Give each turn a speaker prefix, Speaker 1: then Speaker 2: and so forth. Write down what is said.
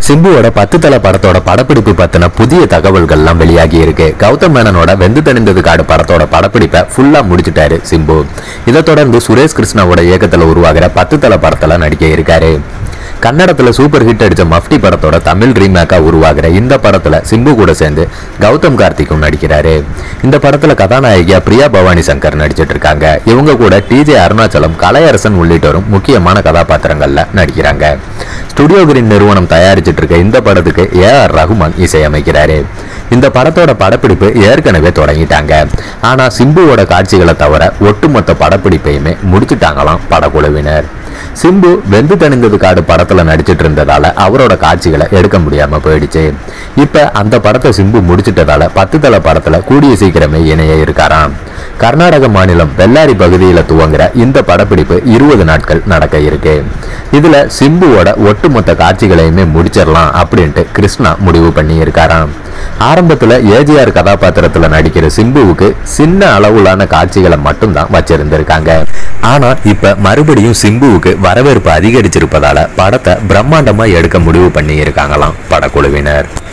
Speaker 1: சிம்புவோட பத்து தலை படத்தோட படப்பிடிப்பு பத்தின புதிய தகவல்கள்லாம் வெளியாகி இருக்கு கௌதம் மேனனோட வெந்து தணிந்தது காடு படத்தோட படப்பிடிப்பை ஃபுல்லா முடிச்சிட்டாரு சிம்பு இதை தொடர்ந்து சுரேஷ் கிருஷ்ணாவோட இயக்கத்துல உருவாகிற பத்து தலை படத்துல நடிக்க இருக்காரு கன்னடத்துல சூப்பர் ஹிட் அடிச்ச மஃப்டி படத்தோட தமிழ் ரீமேக்கா உருவாகிற இந்த படத்துல சிம்பு கூட சேர்ந்து கௌதம் கார்த்திக்கும் நடிக்கிறாரு இந்த படத்துல கதாநாயகியா பிரியா பவானி சங்கர் நடிச்சிட்டு இருக்காங்க இவங்க கூட டிஜே அருணாச்சலம் கலையரசன் உள்ளிட்டோரும் முக்கியமான கதாபாத்திரங்கள்ல நடிக்கிறாங்க ஸ்டுடியோ கிரீன் நிறுவனம் தயாரிச்சிட்டு இருக்க இந்த படத்துக்கு ஏ ஆர் ரகுமான் இசையமைக்கிறாரு இந்த படத்தோட படப்பிடிப்பு ஏற்கனவே தொடங்கிட்டாங்க ஆனா சிம்புவோட காட்சிகளை தவிர ஒட்டுமொத்த படப்பிடிப்பையுமே முடிச்சிட்டாங்களாம் படக்குழுவினர் சிம்பு வெந்து தணிந்தது காடு படத்துல நடிச்சிட்டு இருந்ததால அவரோட காட்சிகளை எடுக்க முடியாம போயிடுச்சு இப்ப அந்த படத்தை சிம்பு முடிச்சிட்டதால பத்து தலை படத்துல கூடிய சீக்கிரமே இணைய இருக்காராம் கர்நாடக மாநிலம் பெல்லாரி பகுதியில துவங்குற இந்த படப்பிடிப்பு இருபது நாட்கள் நடக்க இருக்கு இதுல சிம்புவோட ஒட்டுமொத்த காட்சிகளையுமே முடிச்சிடலாம் அப்படின்ட்டு கிருஷ்ணா முடிவு பண்ணி இருக்காராம் ஆரம்பத்துல ஏஜிஆர் கதாபாத்திரத்துல நடிக்கிற சிம்புவுக்கு சின்ன அளவுலான காட்சிகளை மட்டும்தான் வச்சிருந்திருக்காங்க ஆனா இப்ப மறுபடியும் சிம்புவுக்கு வரவேற்பு அதிகரிச்சிருப்பதால படத்தை பிரம்மாண்டமா எடுக்க முடிவு பண்ணி இருக்காங்களாம் படக்குழுவினர்